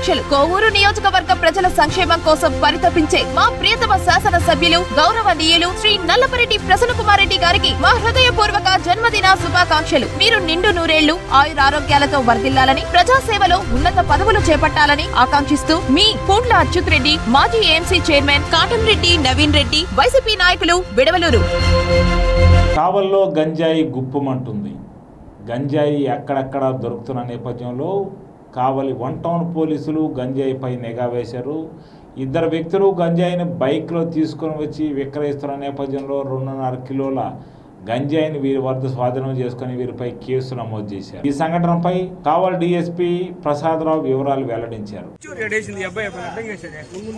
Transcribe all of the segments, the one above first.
శుభాకాంక్షలు కోవూరు నియోజకవర్గ ప్రజల సంక్షేమం కోసం పరితపించే మా ప్రియతమ శాసన సభ్యులు గౌరవనీయులు శ్రీ నల్లపరెడ్డి ప్రసన్న కుమార్ రెడ్డి గారికి మా హృదయపూర్వక జన్మదిన శుభాకాంక్షలు మీరు నిండు నూరేళ్లు ఆయురారోగ్యాలతో వర్ధిల్లాలని ప్రజాసేవలో ఉన్నత పదవులు చేపట్టాలని ఆకాంక్షిస్తూ మీ పూండ్ల అచ్యుత్ రెడ్డి మాజీ AMC chairman Katan Reddy Naveen Reddy YCP నాయకులు విడవలూరు కావల్లో గంజాయి గుప్పమంటుంది గంజాయి ఎక్కడెక్కడ దొరుకుతున్న నేపథ్యంలో కావలి వన్ టౌన్ పోలీసులు గంజాయిపై నిఘా వేశారు ఇద్దరు వ్యక్తులు గంజాయిని బైక్లో తీసుకొని వచ్చి విక్రయిస్తున్న నేపథ్యంలో రెండున్నర కిలోల గంజాయిని వీరి వద్ద స్వాధీనం చేసుకుని వీరిపై కేసు నమోదు చేశారు ఈ సంఘటనపై కావల్ డీఎస్పీ ప్రసాదరావు వివరాలు వెల్లడించారు వేసింది అబ్బాయి అడ్డం చేశాడు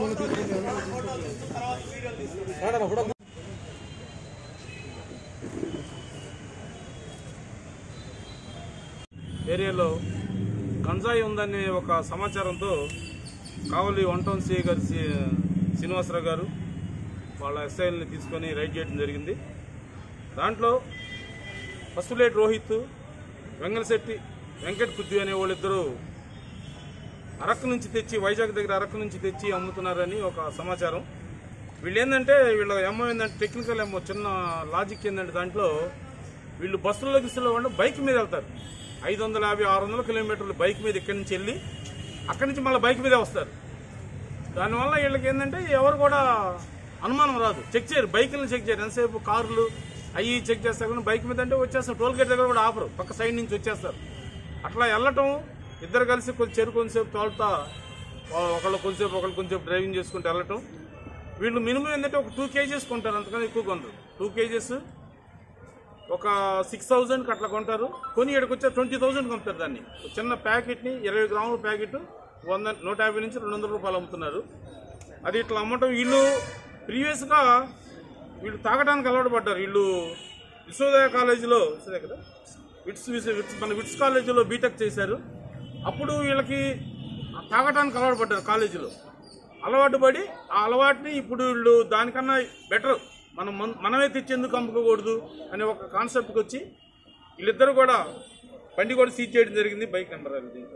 ఏరియాలో గంజాయి ఉందనే ఒక సమాచారంతో కావలి వన్ టౌన్ సిఐ గారు సి- శ్రీనివాసరావు గారు వాళ్ళ ఎస్ఐల్ని తీసుకొని రైడ్ చేయడం జరిగింది దాంట్లో పసులేటి రోహిత్ వెంగళశెట్టి వెంకట్ కుద్ది అనే వాళ్ళిద్దరూ అరకు నుంచి తెచ్చి వైజాగ్ దగ్గర అరకు నుంచి తెచ్చి అమ్ముతున్నారని ఒక సమాచారం వీళ్ళు ఏంటంటే వీళ్ళ ఏమో ఏంటంటే టెక్నికల్ ఏమో చిన్న లాజిక్ ఏంటంటే దాంట్లో వీళ్ళు బస్సుల్లో గిస్సులో ఉండి బైక్ మీద వెళ్తారు ఐదు వందల యాభై ఆరు వందల కిలోమీటర్లు బైక్ మీద ఇక్కడి నుంచి వెళ్ళి అక్కడి నుంచి మళ్ళీ బైక్ మీదే వస్తారు దానివల్ల వీళ్ళకి ఏంటంటే ఎవరు కూడా అనుమానం రాదు చెక్ చేయరు బైకులను చెక్ చేయరు ఎంతసేపు కార్లు అవి చెక్ చేస్తారు కానీ బైక్ మీద అంటే వచ్చేస్తారు టోల్ గేట్ దగ్గర కూడా ఆపరు పక్క సైడ్ నుంచి వచ్చేస్తారు అట్లా వెళ్ళటం ఇద్దరు కలిసి కొంచెం చెరు కొంచెంసేపు తోలుతా ఒకళ్ళు కొంచెంసేపు ఒకళ్ళు కొంచెంసేపు డ్రైవింగ్ చేసుకుంటూ వెళ్ళటం వీళ్ళు మినిమం ఏంటంటే ఒక టూ కేజెస్ కొంటారు అంతకన్నా ఎక్కువ కొంటారు టూ కేజెస్ ఒక సిక్స్ థౌజండ్కి అట్లా కొంటారు కొని ఇక్కడికి వచ్చే ట్వంటీ థౌజండ్ కొంటారు దాన్ని ఒక చిన్న ప్యాకెట్ని ఇరవై గ్రాముల ప్యాకెట్ వంద నూట యాభై నుంచి రెండు వందల రూపాయలు అమ్ముతున్నారు అది ఇట్లా అమ్మటం వీళ్ళు ప్రీవియస్గా వీళ్ళు తాగడానికి అలవాటు పడ్డారు వీళ్ళు విశ్వోదయ కాలేజీలో విశ్వోదయ కదా విట్స్ విస్- విట్స్ మన విట్స్ కాలేజీలో బీటెక్ చేశారు అప్పుడు వీళ్ళకి తాగటానికి అలవాటు పడ్డారు కాలేజీలో అలవాటు పడి ఆ అలవాటుని ఇప్పుడు వీళ్ళు దానికన్నా బెటర్ మనం మన్- మనమే తెచ్చేందుకు అమ్ముకోకూడదు అనే ఒక కాన్సెప్ట్కి వచ్చి వీళ్ళిద్దరూ కూడా బండి కూడా సీజ్ చేయడం జరిగింది బైక్ నెంబర్ అది దీంట్లో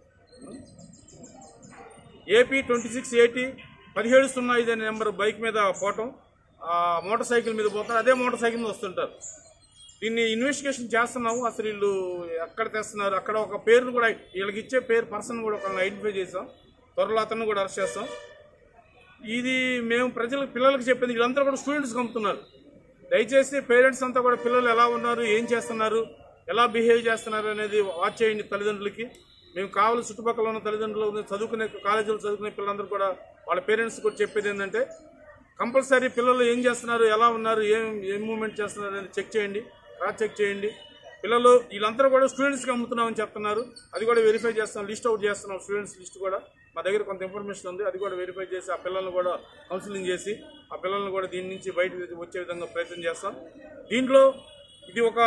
ఏపీ ట్వంటీ సిక్స్ ఎయిటీ పదిహేడు సున్నా ఐదు అనే నెంబర్ బైక్ మీద పోవటం ఆ మోటార్ సైకిల్ మీద పోతారు అదే మోటార్ సైకిల్ మీద వస్తుంటారు దీన్ని ఇన్వెస్టిగేషన్ చేస్తున్నాము అసలు వీళ్ళు ఎక్కడ తెస్తున్నారు అక్కడ ఒక పేరును కూడా వీళ్ళకి ఇచ్చే పేరు పర్సన్ కూడా ఒకళ్ళని ఐడెంటిఫై చేసాం త్వరలో అతను కూడా అరెస్ట్ చేస్తాం ఇది మేము ప్రజలకు పిల్లలకు చెప్పింది వీళ్ళంతా కూడా స్టూడెంట్స్ పంపుతున్నారు దయచేసి పేరెంట్స్ అంతా కూడా పిల్లలు ఎలా ఉన్నారు ఏం చేస్తున్నారు ఎలా బిహేవ్ చేస్తున్నారు అనేది వాచ్ చేయండి తల్లిదండ్రులకి మేము కావాలి చుట్టుపక్కల ఉన్న తల్లిదండ్రులు చదువుకునే కాలేజీలో చదువుకునే పిల్లలందరూ కూడా వాళ్ళ పేరెంట్స్ కూడా చెప్పేది ఏంటంటే కంపల్సరీ పిల్లలు ఏం చేస్తున్నారు ఎలా ఉన్నారు ఏం ఏం మూవ్మెంట్ చేస్తున్నారు అనేది చెక్ చేయండి క్రాస్ చెక్ చేయండి పిల్లలు వీళ్ళందరూ కూడా స్టూడెంట్స్కి అమ్ముతున్నామని చెప్తున్నారు అది కూడా వెరిఫై చేస్తాం లిస్ట్ అవుట్ చేస్తున్నాం స్టూడెంట్స్ లిస్ట్ కూడా మా దగ్గర కొంత ఇన్ఫర్మేషన్ ఉంది అది కూడా వెరిఫై చేసి ఆ పిల్లల్ని కూడా కౌన్సిలింగ్ చేసి ఆ పిల్లల్ని కూడా దీని నుంచి బయటకు వచ్చే విధంగా ప్రయత్నం చేస్తాం దీంట్లో ఇది ఒక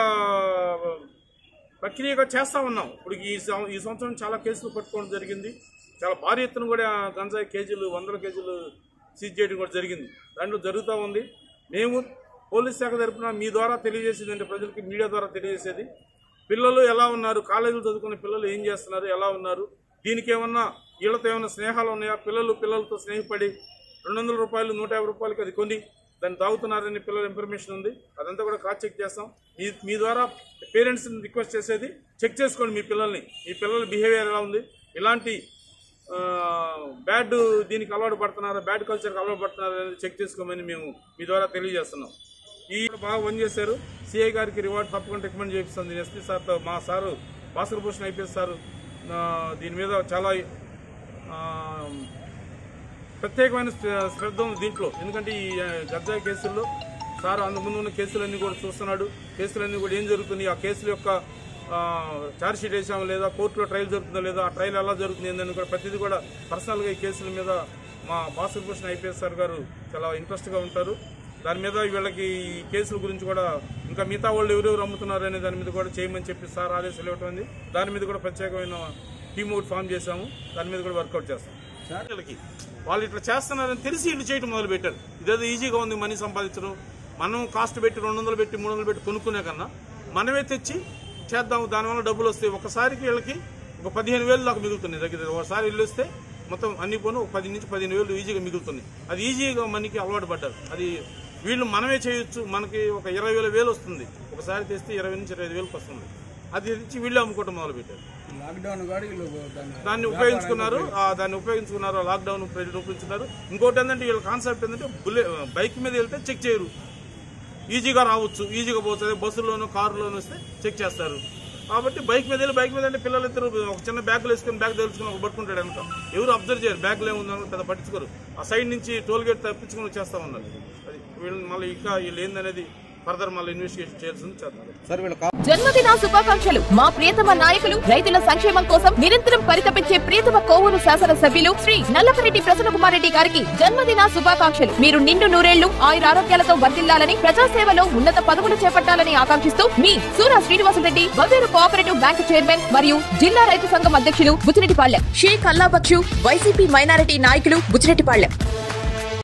ప్రక్రియగా చేస్తా ఉన్నాం ఇప్పుడు ఈ సం- ఈ సంవత్సరం చాలా కేసులు పట్టుకోవడం జరిగింది చాలా భారీ ఎత్తున కూడా గంజాయి కేజీలు వందల కేజీలు సీజ్ చేయడం కూడా జరిగింది దాంట్లో జరుగుతూ ఉంది మేము పోలీస్ శాఖ తరపున మీ ద్వారా తెలియజేసేది అంటే ప్రజలకి మీడియా ద్వారా తెలియజేసేది పిల్లలు ఎలా ఉన్నారు కాలేజీలు చదువుకునే పిల్లలు ఏం చేస్తున్నారు ఎలా ఉన్నారు దీనికి ఏమన్నా వీళ్ళతో ఏమైనా స్నేహాలు ఉన్నాయా పిల్లలు పిల్లలతో స్నేహపడి రెండు వందల రూపాయలు నూట యాభై రూపాయలకి అది కొని దాన్ని తాగుతున్నారని పిల్లల ఇన్ఫర్మేషన్ ఉంది అదంతా కూడా క్రాస్ చెక్ చేస్తాం మీ మీ ద్వారా పేరెంట్స్ రిక్వెస్ట్ చేసేది చెక్ చేసుకోండి మీ పిల్లల్ని మీ పిల్లల బిహేవియర్ ఎలా ఉంది ఇలాంటి బ్యాడ్ దీనికి అలవాటు పడుతున్నారా బ్యాడ్ కల్చర్కి అలవాటు పడుతున్నారా అనేది చెక్ చేసుకోమని మేము మీ ద్వారా తెలియజేస్తున్నాం ఈ బాగా పని చేశారు సిఐ గారికి రివార్డ్ తప్పకుండా రికమెండ్ చేపిస్తుంది ఎస్పీ సార్తో మా sir Bhaskar Bhushan IPS sir ఆ, దీని మీద చాలా ఆ, ప్రత్యేకమైన శ్ర- శ్రద్ధ ఉంది దీంట్లో ఎందుకంటే ఈ ఆ, గంజాయి కేసుల్లో సార్ అంతకుముందు ఉన్న కేసులన్నీ కూడా చూస్తున్నాడు కేసులన్నీ కూడా ఏం జరుగుతుంది ఆ కేసుల యొక్క ఛార్జ్ షీట్ వేసాము లేదా కోర్టులో ట్రయల్ జరుగుతుందా లేదా ఆ ట్రయల్ ఎలా జరుగుతుంది ఏందని కూడా ప్రతిదీ కూడా పర్సనల్గా ఈ కేసుల మీద మా భాస్కర్ భూషణ్ ఐపీఎస్ సార్ గారు చాలా ఇంట్రెస్ట్గా ఉంటారు దాని మీద వీళ్ళకి ఈ కేసుల గురించి కూడా ఇంకా మిగతా వాళ్ళు ఎవరెవరు అమ్ముతున్నారు అనే దాని మీద కూడా చేయమని చెప్పి సార్ ఆదేశాలు ఇవ్వటం ఉంది దాని మీద కూడా ప్రత్యేకమైన టీమ్ ఒకటి ఫామ్ చేశాము దాని మీద కూడా వర్కౌట్ చేస్తాం వీళ్ళకి వాళ్ళు ఇట్లా చేస్తున్నారని తెలిసి ఇల్లు చేయటం మొదలు పెట్టారు ఇదేదో ఈజీగా ఉంది మనీ సంపాదించడం మనం కాస్ట్ పెట్టి రెండు వందలు పెట్టి మూడు వందలు పెట్టి కొనుక్కునే కన్నా మనమే తెచ్చి చేద్దాం దానివల్ల డబ్బులు వస్తాయి ఒకసారికి వీళ్ళకి ఒక పదిహేను వేలు దాకా మిగులుతున్నాయి దగ్గర దగ్గర. ఒకసారి ఇల్లు వస్తే మొత్తం అన్ని పోను ఒక పది నుంచి పదిహేను వేలు ఈజీగా మిగులుతున్నాయి అది ఈజీగా మనకి అలవాటు పడ్డారు అది వీళ్ళు మనమే చేయొచ్చు మనకి ఒక ఇరవై వేల వేలు వస్తుంది ఒకసారి తెస్తే ఇరవై నుంచి ఇరవై ఐదు వేలకు వస్తుంది అది తెచ్చి వీళ్ళే అమ్ముకోవడం మొదలు పెట్టారు లాక్డౌన్ కూడా వీళ్ళు దాన్ని దాన్ని ఉపయోగించుకున్నారు ఆ, దాన్ని ఉపయోగించుకున్నారు లాక్డౌన్ ప్రజలు ఉపయోగించుకున్నారు ఇంకోటి ఏంటంటే వీళ్ళ కాన్సెప్ట్ ఏంటంటే బుల్లె బైక్ మీద వెళ్తే చెక్ చేయరు ఈజీగా రావచ్చు ఈజీగా పోతుంది బస్సులోను కారులోను వస్తే చెక్ చేస్తారు కాబట్టి బైక్ మీద వెళ్ళి బైక్ మీద అంటే పిల్లలు ఇద్దరు ఒక చిన్న బ్యాగులు వేసుకొని బ్యాగ్ తెలుసుకుని ఒక పట్టుకుంటాడు వెనక ఎవరు అబ్జర్వ్ చేయరు బ్యాగ్లో ఏముందని పెద్ద పట్టించుకోరు ఆ సైడ్ నుంచి టోల్ గేట్ తప్పించుకుని వచ్చేస్తా ఉన్నారు అది వీళ్ళు మళ్ళీ ఇంకా వీళ్ళు ఏందనేది ఫర్దర్ మళ్ళీ ఇన్వెస్టిగేషన్ చేయాల్సింది చేస్తారు జన్మదిన శుభాకాంక్షలు మా ప్రియతమ నాయకులు రైతుల సంక్షేమం కోసం నిరంతరం పరితపించే ప్రియతమ కోవూరు శాసన సభ్యులు శ్రీ నల్లపరెడ్డి ప్రసన్న కుమార్ రెడ్డి గారికి జన్మదిన శుభాకాంక్షలు మీరు నిండు నూరేళ్లు ఆయురారోగ్యాలతో వర్ధిల్లాలని ప్రజాసేవలో ఉన్నత పదవులు చేపట్టాలని ఆకాంక్షిస్తూ మీ Sura Srinivasareddy Baveru cooperative bank chairman మరియు జిల్లా రైతు సంఘం అధ్యక్షులు బుచ్చిరెడ్డిపాళ్లెం షేక్ అల్లాబక్షు వైసీపీ మైనారిటీ నాయకులు బుచ్చిరెడ్డిపాళ్లెం